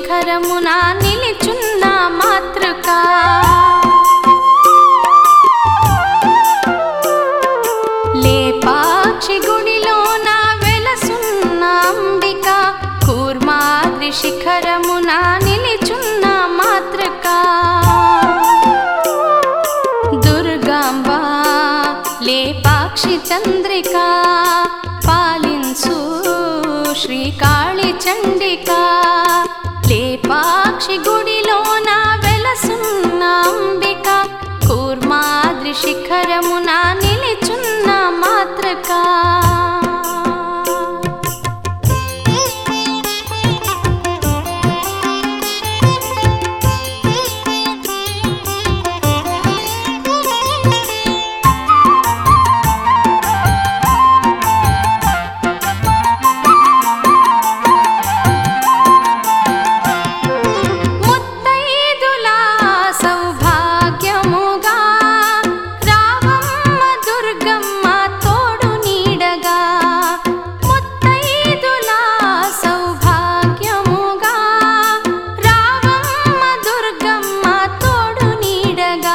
శిఖరమున నిలిచున్న మాతృకా లేపాక్షి గుడిలోన వెలసున్న అంబిక కూర్మాద్రి శిఖరమున నిలిచున్న మాతృకా దుర్గాంబ లేపాక్షి చంద్రిక పాలించు శ్రీకాళి చండిక లేపాక్షి గుడిలోన వెలసున్న అంబిక కూర్మాద్రి శిఖరమున నిలిచున్న మాతృకా ముత్తైదులా సౌభాగ్యముగా రావమ్మ దుర్గమ్మ తోడు నీడగా ముత్తైదులా సౌభాగ్యముగా రావమ్మ దుర్గమ్మ తోడు నీడగా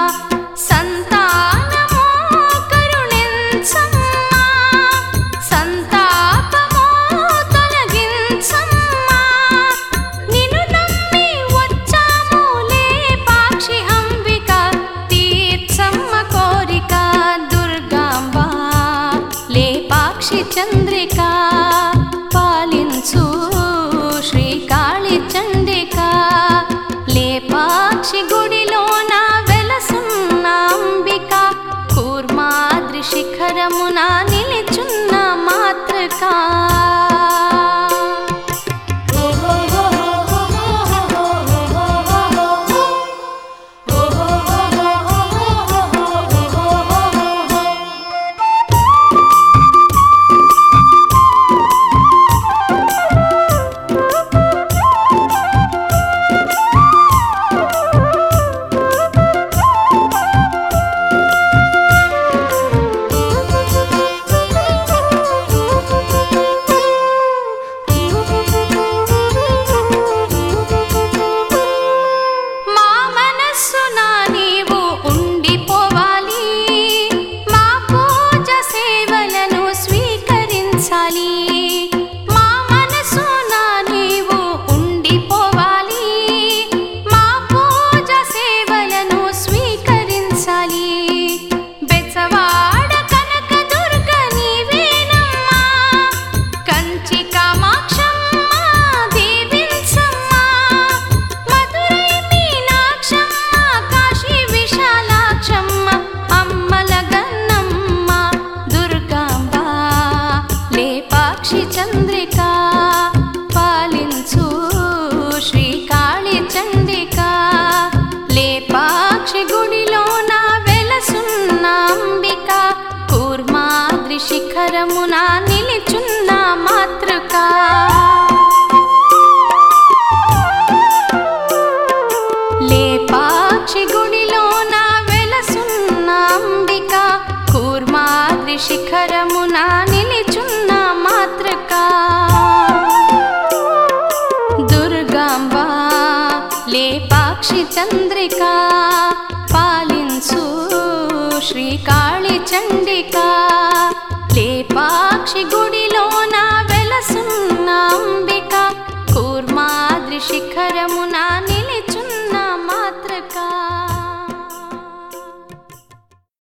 సంతానము కరుణించమ్మా సంతాపము తొలగించమ్మా నిన్ను నమ్మి వచ్చాము లేపాక్షి అంబిక తీర్చమ్మ కోరిక దుర్గాంబ లేపాక్షి చంద్రిక పాలించు శ్రీకాళి చండిక లేపాక్షి గుడిలోన వెలసున్న అంబిక కూర్మాద్రి శిఖరమున నిలిచున్న మాతృకా మా మనస్సున నీవు ఉండిపోవాలి మా పూజ సేవలను స్వీకరించాలి మా మనస్సున నీవు ఉండిపోవాలి మా పూజ సేవలను స్వీకరించాలి బెచ్చవాడ కనక దుర్గ నీవేనమ్మా కంచి కామాక్షమ్మ దీవించమ్మా మధురై మీనాక్షమ్మ కాశీ విశాలాక్షమ్మ అమ్మల గన్నమ్మ దుర్గాంబ లేపాక్షి చంద్రిక పాలించు శ్రీకాళి చండిక లేపాక్షి గుడిలోన వెలసున్న అంబిక కూర్మాద్రి శిఖరమున నిలిచున్న మాతృకా లేపాక్షి గుడిలోన వెలసున్న అంబిక కూర్మాద్రి శిఖరమున నిలిచున్న మాతృకా దుర్గాంబ లేపాక్షి చంద్రిక పాలించు శ్రీకాళి చండిక లేపాక్షి గుడి